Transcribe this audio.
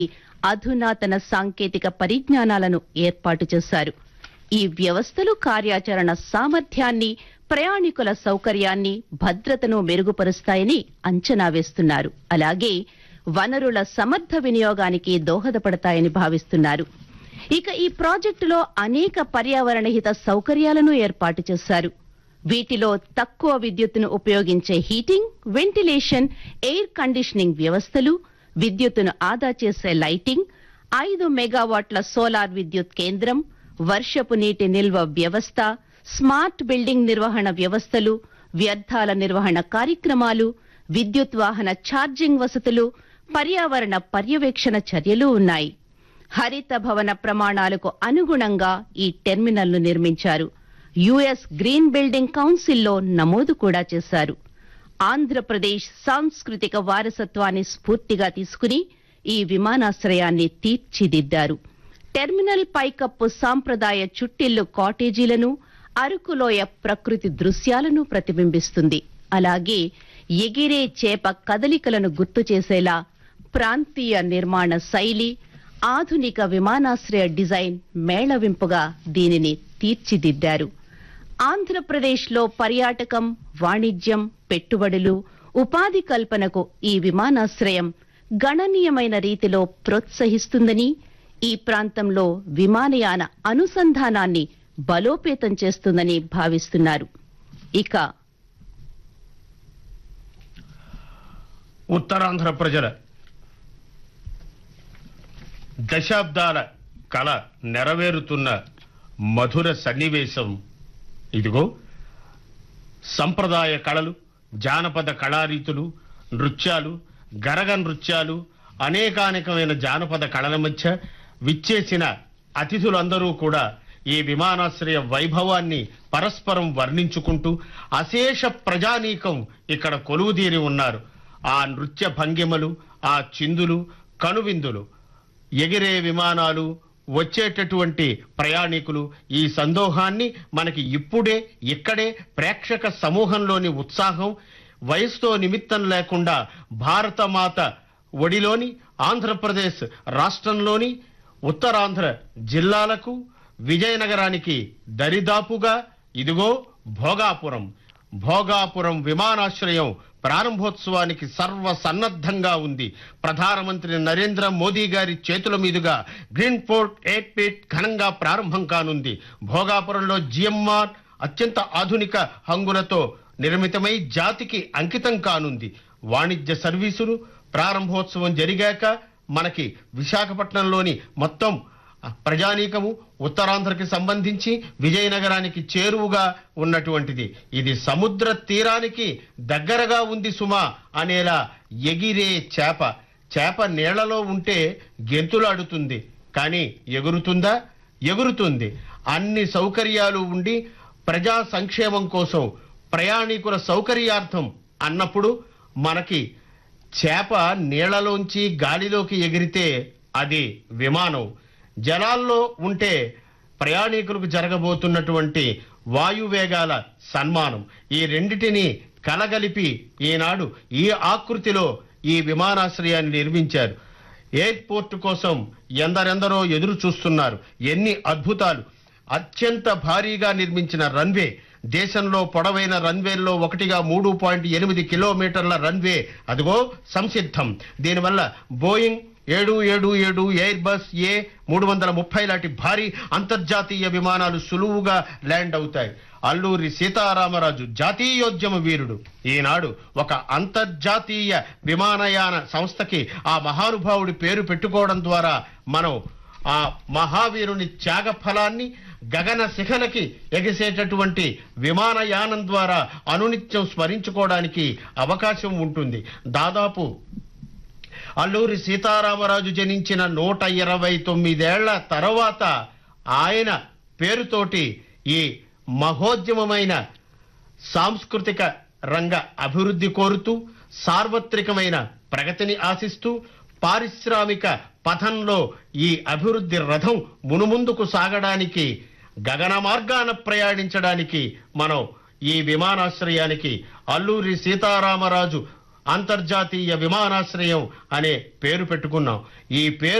అధునాతన సాంకేతిక పరిజ్ఞానాలను ఏర్పాటు చేశారు ఈ వ్యవస్థలు కార్యాచరణ సామర్థ్యాన్ని ప్రయాణికుల సౌకర్యాన్ని భద్రతను మెరుగుపరుస్తాయని అంచనా వేస్తున్నారు అలాగే వనరుల సమర్థ వినియోగానికి దోహదపడతాయని భావిస్తున్నారు ఇక ఈ ప్రాజెక్టులో అనేక పర్యావరణ హిత సౌకర్యాలను ఏర్పాటు చేశారు వీటిలో తక్కువ విద్యుత్తును ఉపయోగించే హీటింగ్ వెంటిలేషన్ ఎయిర్ కండిషనింగ్ వ్యవస్థలు విద్యుత్తును ఆదా చేసే లైటింగ్ ఐదు మెగావాట్ల సోలార్ విద్యుత్ కేంద్రం వర్షపు నీటి నిల్వ వ్యవస్థ స్మార్ట్ బిల్డింగ్ నిర్వహణ వ్యవస్థలు వ్యర్థాల నిర్వహణ కార్యక్రమాలు విద్యుత్ వాహన ఛార్జింగ్ వసతులు పర్యావరణ పర్యవేక్షణ చర్యలు ఉన్నాయి హరిత భవన ప్రమాణాలకు అనుగుణంగా ఈ టెర్మినల్ను నిర్మించారు యుఎస్ గ్రీన్ బిల్డింగ్ కౌన్సిల్లో నమోదు కూడా చేశారు ఆంధ్రప్రదేశ్ సాంస్కృతిక వారసత్వాన్ని స్ఫూర్తిగా తీసుకుని ఈ విమానాశ్రయాన్ని తీర్చిదిద్దారు టెర్మినల్ పైకప్పు సాంప్రదాయ చుట్టిల్లు కాటేజీలను అరకులోయ ప్రకృతి దృశ్యాలను ప్రతిబింబిస్తుంది అలాగే ఎగిరే చేప కదలికలను గుర్తు చేసేలా ప్రాంతీయ నిర్మాణ శైలి ఆధునిక విమానాశ్రయ డిజైన్ మేళవింపుగా దీనిని తీర్చిదిద్దారు ఆంధ్రప్రదేశ్లో పర్యాటకం వాణిజ్యం పెట్టుబడులు ఉపాధి కల్పనకు ఈ విమానాశ్రయం గణనీయమైన రీతిలో ప్రోత్సహిస్తుందని ఈ ప్రాంతంలో విమానయాన అనుసంధానాన్ని బలోపేతం చేస్తుందని భావిస్తున్నారు ఇక ఉత్తరాంధ్ర ప్రజల దశాబ్దాల కళ నెరవేరుతున్న మధుర సన్నివేశం ఇదిగో సంప్రదాయ కళలు జానపద కళారీతులు నృత్యాలు గరగ నృత్యాలు అనేకానేకమైన జానపద కళల మధ్య విచ్చేసిన అతిథులందరూ కూడా ఈ విమానాశ్రయ వైభవాన్ని పరస్పరం వర్ణించుకుంటూ అశేష ప్రజానీకం ఇక్కడ కొలువుదీరి ఉన్నారు ఆ నృత్య భంగిమలు ఆ చిందులు కనువిందులు ఎగిరే విమానాలు వచ్చేటటువంటి ప్రయాణికులు ఈ సందోహాన్ని మనకి ఇప్పుడే ఇక్కడే ప్రేక్షక సమూహంలోని ఉత్సాహం వయసుతో నిమిత్తం లేకుండా భారతమాత ఒడిలోని ఆంధ్రప్రదేశ్ రాష్ట్రంలోని ఉత్తరాంధ్ర జిల్లాలకు విజయనగరానికి దరిదాపుగా ఇదిగో భోగాపురం భోగాపురం విమానాశ్రయం ప్రారంభోత్సవానికి సర్వ సన్నద్ధంగా ఉంది ప్రధానమంత్రి నరేంద్ర మోదీ గారి చేతుల మీదుగా గ్రీన్ పోర్ట్ ఎయిట్ పీట్ ఘనంగా ప్రారంభం కానుంది భోగాపురంలో జిఎంఆర్ అత్యంత ఆధునిక హంగులతో నిర్మితమై జాతికి అంకితం కానుంది వాణిజ్య సర్వీసులు ప్రారంభోత్సవం జరిగాక మనకి విశాఖపట్నంలోని మొత్తం ప్రజానీకము ఉత్తరాంధ్రకి సంబంధించి విజయనగరానికి చేరువుగా ఉన్నటువంటిది ఇది సముద్ర తీరానికి దగ్గరగా ఉంది సుమా అనేలా ఎగిరే చేప చేప నీళ్లలో ఉంటే గెంతులాడుతుంది కానీ ఎగురుతుందా ఎగురుతుంది అన్ని సౌకర్యాలు ఉండి ప్రజా సంక్షేమం కోసం ప్రయాణికుల సౌకర్యార్థం అన్నప్పుడు మనకి చేప నీళ్లలోంచి గాలిలోకి ఎగిరితే అది విమానం జలాల్లో ఉంటే ప్రయాణికులకు జరగబోతున్నటువంటి వాయువేగాల సన్మానం ఈ రెండిటిని కలగలిపి ఈనాడు ఈ ఆకృతిలో ఈ విమానాశ్రయాన్ని నిర్మించారు ఎయిర్పోర్ట్ కోసం ఎందరెందరో ఎదురు చూస్తున్నారు ఎన్ని అద్భుతాలు అత్యంత భారీగా నిర్మించిన రన్వే దేశంలో పొడవైన రన్వేల్లో ఒకటిగా మూడు పాయింట్ ఎనిమిది కిలోమీటర్ల రన్వే అదిగో సంసిద్ధం దీనివల్ల బోయింగ్ ఏడు ఏడు ఏడు ఎయిర్ బస్ ఏ మూడు వందల ముప్పై లాంటి భారీ అంతర్జాతీయ విమానాలు సులువుగా ల్యాండ్ అవుతాయి అల్లూరి సీతారామరాజు జాతీయోద్యమ వీరుడు ఈనాడు ఒక అంతర్జాతీయ విమానయాన సంస్థకి ఆ మహానుభావుడి పేరు పెట్టుకోవడం ద్వారా మనం ఆ మహావీరుని త్యాగ ఫలాన్ని గగన శిఖలకి ఎగిసేటటువంటి విమానయానం ద్వారా అనునిత్యం స్మరించుకోవడానికి అవకాశం ఉంటుంది దాదాపు అల్లూరి సీతారామరాజు జనించిన నూట ఇరవై తొమ్మిదేళ్ల తర్వాత ఆయన పేరుతోటి ఈ మహోద్యమమైన సాంస్కృతిక రంగ అభివృద్ధి కోరుతూ సార్వత్రికమైన ప్రగతిని ఆశిస్తూ పారిశ్రామిక పథంలో ఈ అభివృద్ధి రథం మునుముందుకు సాగడానికి గగన మార్గాన ప్రయాణించడానికి మనం ఈ విమానాశ్రయానికి అల్లూరి సీతారామరాజు అంతర్జాతీయ విమానాశ్రయం అనే పేరు పెట్టుకున్నాం ఈ పేరు